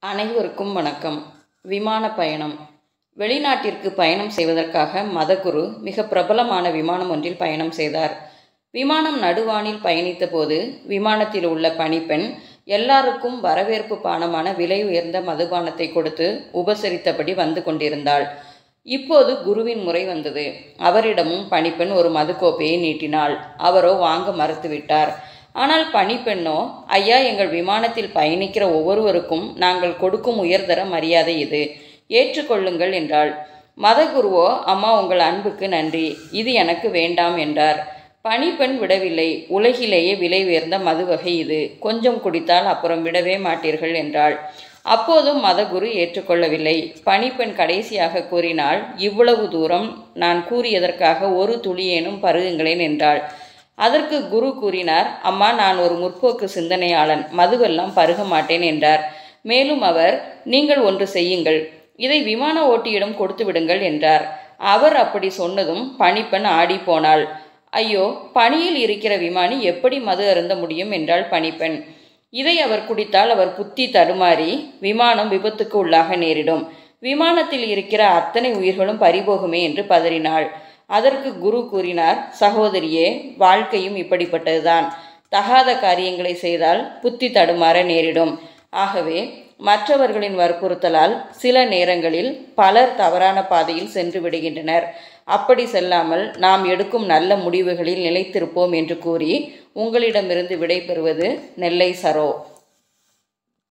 அனைவருக்கும் வணக்கம் விமான பயணம் வெளிநாட்டிற்கு பயணம் செய்வதற்காக மதகுரு மிக பிரபலமான விமானம் ஒன்றில் பயணம் செய்தார் விமானம் நடுவானில் பயணித்தபோது விமானத்தில் உள்ள பணிப்பெண் எல்லாருக்கும் வரவேற்பு பானமான விலை உயர்ந்த மதுபானத்தை கொடுத்து உபசரித்தபடி வந்து கொண்டிருந்தாள் இப்போது குருவின் முறை வந்தது அவரிடமும் பணிப்பெண் ஒரு மதுக்கோப்பையை நீட்டினாள் அவரோ வாங்க மறுத்துவிட்டார் ஆனால் பணிப்பெண்ணோ ஐயா எங்கள் விமானத்தில் பயணிக்கிற ஒவ்வொருவருக்கும் நாங்கள் கொடுக்கும் உயர்தர மரியாதை இது ஏற்றுக்கொள்ளுங்கள் என்றாள் மதகுருவோ அம்மா உங்கள் அன்புக்கு நன்றி இது எனக்கு வேண்டாம் என்றார் பணிப்பெண் விடவில்லை உலகிலேயே விலை உயர்ந்த மது வகை இது கொஞ்சம் குடித்தால் அப்புறம் விடவே மாட்டீர்கள் என்றாள் அப்போதும் மதகுரு ஏற்றுக்கொள்ளவில்லை பணிப்பெண் கடைசியாக கூறினாள் இவ்வளவு தூரம் நான் கூறியதற்காக ஒரு துளியேனும் பருகுங்களேன் என்றாள் அதற்கு குரு கூறினார் அம்மா நான் ஒரு முற்போக்கு சிந்தனையாளன் மதுவெல்லாம் பருக மாட்டேன் என்றார் மேலும் அவர் நீங்கள் ஒன்று செய்யுங்கள் இதை விமான ஓட்டியிடம் கொடுத்து விடுங்கள் என்றார் அவர் அப்படி சொன்னதும் பணிப்பெண் ஆடி போனாள் ஐயோ பணியில் இருக்கிற விமானி எப்படி மது அருந்த முடியும் என்றாள் பணிப்பெண் இதை அவர் குடித்தால் அவர் புத்தி தடுமாறி விமானம் விபத்துக்கு உள்ளாக நேரிடும் விமானத்தில் இருக்கிற அத்தனை உயிர்களும் பறிபோகுமே என்று பதறினாள் அதற்கு குரு கூறினார் சகோதரியே வாழ்க்கையும் இப்படிப்பட்டதுதான் தகாத காரியங்களை செய்தால் புத்தி தடுமாற நேரிடும் ஆகவே மற்றவர்களின் வற்புறுத்தலால் சில நேரங்களில் பலர் தவறான பாதையில் சென்று விடுகின்றனர் அப்படி செல்லாமல் நாம் எடுக்கும் நல்ல முடிவுகளில் நிலைத்திருப்போம் என்று கூறி உங்களிடமிருந்து விடை பெறுவது நெல்லை சரோ